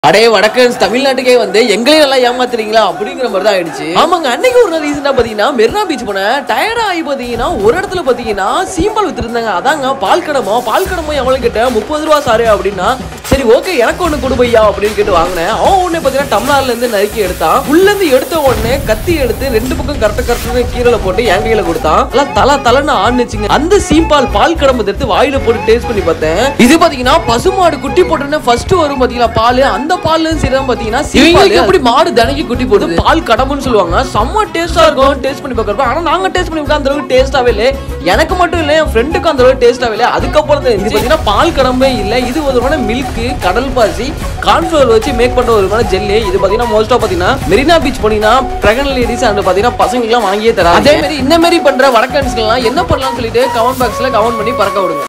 அடே வடக்கன்ஸ் தமிழ்நாட்டுக்கே வந்து எங்களையும் நல்லா ஏமாத்துறீங்களா அப்படிங்கிற மாதிரி தான் ஆயிடுச்சு ஆமாங்க அன்னைக்கு ஒரு நாள் ரீசெண்டா பாத்தீங்கன்னா மெரினா பீச் போனேன் டயர்டா ஆகி பாத்தீங்கன்னா ஒரு இடத்துல பாத்தீங்கன்னா சீம்பால் வித்துருந்தாங்க அதாங்க பால் கடமோ பால் கடமோ எவ்வளவு கிட்ட முப்பது ரூபா சாரு அப்படின்னா சரி ஓகே எனக்கு ஒண்ணு கொடு பையா அப்படின்னு கேட்டு வாங்கினேன் அவன் உடனே பாத்தீங்கன்னா டம்ளார்ல இருந்து நறுக்கி எடுத்தான் உள்ள இருந்து எடுத்த உடனே கத்தி எடுத்து ரெண்டு பக்கம் கரெக்ட் கரெக்டான கீரல போட்டு என் கையில கொடுத்தான் எல்லாம் தல தலன்னு ஆணுச்சுங்க அந்த சீம்பால் பால் கடம்பு எடுத்து வாயில போட்டு டேஸ்ட் பண்ணி பார்த்தேன் இது பாத்தீங்கன்னா பசுமாடு குட்டி போட்டோன்னே ஃபர்ஸ்ட் வரும் பாத்தீங்களா பால் அந்த பால்ல இருந்து சரிதான் பாத்தீங்கன்னா இவங்களுக்கு எப்படி மாடு தினைக்கு குட்டி போடுது பால் கடம்புன்னு சொல்லுவாங்க செம்ம டேஸ்டா இருக்கும் டேஸ்ட் பண்ணி பார்க்கறப்ப ஆனா நாங்க டேஸ்ட் பண்ணி பார்க்க அந்த அளவுக்கு டேஸ்டாவே இல்லை எனக்கு மட்டும் இல்ல என் ஃப்ரெண்டுக்கும் அந்த அளவுக்கு டேஸ்டாவே இல்லை அதுக்கப்புறம் தான் இது பாத்தீங்கன்னா பால் கடம்பே இல்ல இது ஒரு விதமான மில்க் கடல் பாசி கார்ன்ஃபிளவர் வச்சு மேக் பண்ற ஒரு விதமான ஜெல்லி இது பாத்தீங்கன்னா மோஸ்டா பாத்தீங்கன்னா மெரினா பீச் போனீங்கன்னா பிரெக்னன்ட் லேடிஸ் அண்ட் பாத்தீங்கன்னா பசங்க எல்லாம் வாங்கியே தராங்க அதே மாதிரி இந்த மாதிரி பண்ற வடக்கன்ஸ்க்கு எல்லாம் என்ன பண்ணலாம்னு சொல்லிட்டு கமெண்ட் பாக்ஸ்ல கமெண்ட் பண்ணி பறக்க விடுங்க